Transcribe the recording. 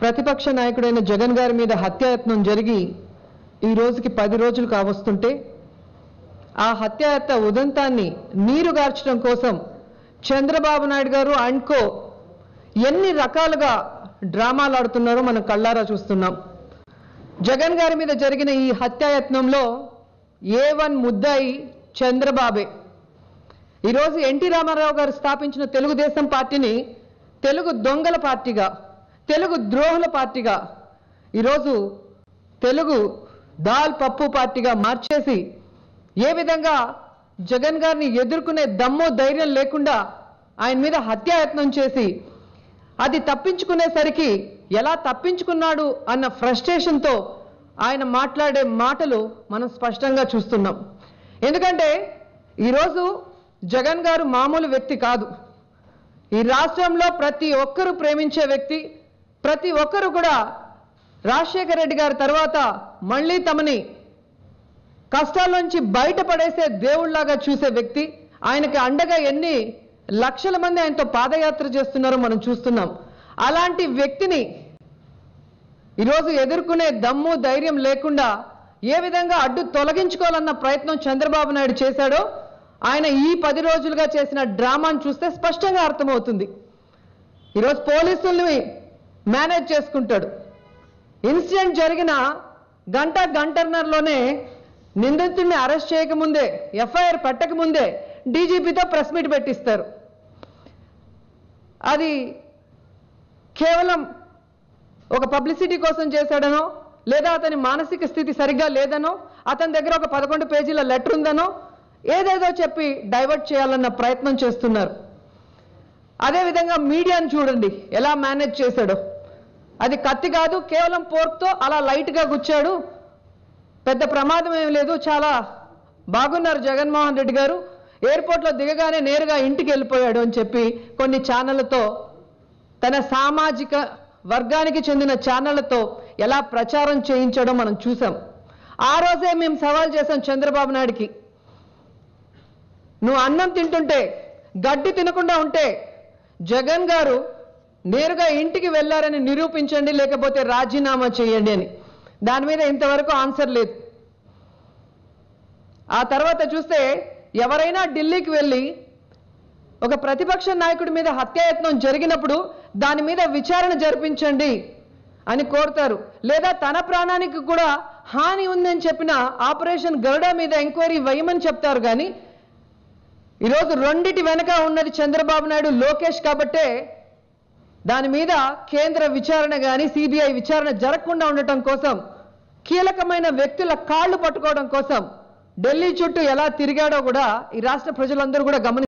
ప్రతిపక్ష నాయకుడైన జగన్ గారి మీద హత్యాయత్నం జరిగి ఈ రోజుకి పది రోజులు కావస్తుంటే ఆ హత్యాయత్న ఉదంతాన్ని నీరుగార్చడం కోసం చంద్రబాబు నాయుడు గారు అండ్కో ఎన్ని రకాలుగా డ్రామాలు ఆడుతున్నారో మనం కళ్ళారా చూస్తున్నాం జగన్ గారి మీద జరిగిన ఈ హత్యాయత్నంలో ఏ వన్ ముద్దాయి చంద్రబాబే ఈరోజు ఎన్టీ రామారావు గారు స్థాపించిన తెలుగుదేశం పార్టీని తెలుగు దొంగల పార్టీగా తెలుగు ద్రోహుల పార్టీగా ఈరోజు తెలుగు దాల్ పప్పు పార్టీగా మార్చేసి ఏ విధంగా జగన్ గారిని ఎదుర్కొనే దమ్ము ధైర్యం లేకుండా ఆయన మీద హత్యాయత్నం చేసి అది తప్పించుకునేసరికి ఎలా తప్పించుకున్నాడు అన్న ఫ్రస్ట్రేషన్తో ఆయన మాట్లాడే మాటలు మనం స్పష్టంగా చూస్తున్నాం ఎందుకంటే ఈరోజు జగన్ గారు మామూలు వ్యక్తి కాదు ఈ రాష్ట్రంలో ప్రతి ఒక్కరూ ప్రేమించే వ్యక్తి ప్రతి ఒక్కరు కూడా రాజశేఖర రెడ్డి గారి తర్వాత మళ్ళీ తమని కష్టాల నుంచి బయటపడేసే దేవుళ్లాగా చూసే వ్యక్తి ఆయనకి అండగా ఎన్ని లక్షల మంది ఆయనతో పాదయాత్ర చేస్తున్నారో మనం చూస్తున్నాం అలాంటి వ్యక్తిని ఈరోజు ఎదుర్కొనే దమ్ము ధైర్యం లేకుండా ఏ విధంగా అడ్డు తొలగించుకోవాలన్న ప్రయత్నం చంద్రబాబు నాయుడు చేశాడో ఆయన ఈ పది రోజులుగా చేసిన డ్రామాను చూస్తే స్పష్టంగా అర్థమవుతుంది ఈరోజు పోలీసుల్ని మేనేజ్ చేసుకుంటాడు ఇన్సిడెంట్ జరిగిన గంట గంటన్నరలోనే నిందితుడిని అరెస్ట్ చేయకముందే ఎఫ్ఐఆర్ పెట్టకముందే డీజీపీతో ప్రెస్ మీట్ పెట్టిస్తారు అది కేవలం ఒక పబ్లిసిటీ కోసం చేశాడనో లేదా అతని మానసిక స్థితి సరిగ్గా లేదనో అతని దగ్గర ఒక పదకొండు పేజీల లెటర్ ఉందనో ఏదేదో చెప్పి డైవర్ట్ చేయాలన్న ప్రయత్నం చేస్తున్నారు అదేవిధంగా మీడియాను చూడండి ఎలా మేనేజ్ చేశాడో అది కత్తి కాదు కేవలం పోర్క్తో అలా లైట్గా గుచ్చాడు పెద్ద ప్రమాదం ఏం లేదు చాలా బాగున్నారు జగన్మోహన్ రెడ్డి గారు ఎయిర్పోర్ట్లో దిగగానే నేరుగా ఇంటికి వెళ్ళిపోయాడు అని చెప్పి కొన్ని ఛానళ్లతో తన సామాజిక వర్గానికి చెందిన ఛానళ్లతో ఎలా ప్రచారం చేయించడం మనం చూసాం ఆ రోజే మేము సవాల్ చేశాం చంద్రబాబు నాయుడికి నువ్వు అన్నం తింటుంటే గడ్డి తినకుండా ఉంటే జగన్ గారు నేరుగా ఇంటికి వెళ్ళారని నిరూపించండి లేకపోతే రాజీనామా చేయండి అని దాని మీద ఇంతవరకు ఆన్సర్ లేదు ఆ తర్వాత చూస్తే ఎవరైనా ఢిల్లీకి వెళ్ళి ఒక ప్రతిపక్ష నాయకుడి మీద హత్యాయత్నం జరిగినప్పుడు దాని మీద విచారణ జరిపించండి అని కోరుతారు లేదా తన ప్రాణానికి కూడా హాని ఉందని చెప్పిన ఆపరేషన్ గరుడ మీద ఎంక్వైరీ వేయమని చెప్తారు కానీ ఈరోజు రెండిటి వెనక ఉన్నది చంద్రబాబు నాయుడు లోకేష్ కాబట్టే దాని మీద కేంద్ర విచారణ కానీ సిబిఐ విచారణ జరగకుండా ఉండటం కోసం కీలకమైన వ్యక్తుల కాళ్ళు పట్టుకోవడం కోసం ఢిల్లీ చుట్టూ ఎలా తిరిగాడో కూడా ఈ రాష్ట్ర ప్రజలందరూ కూడా గమని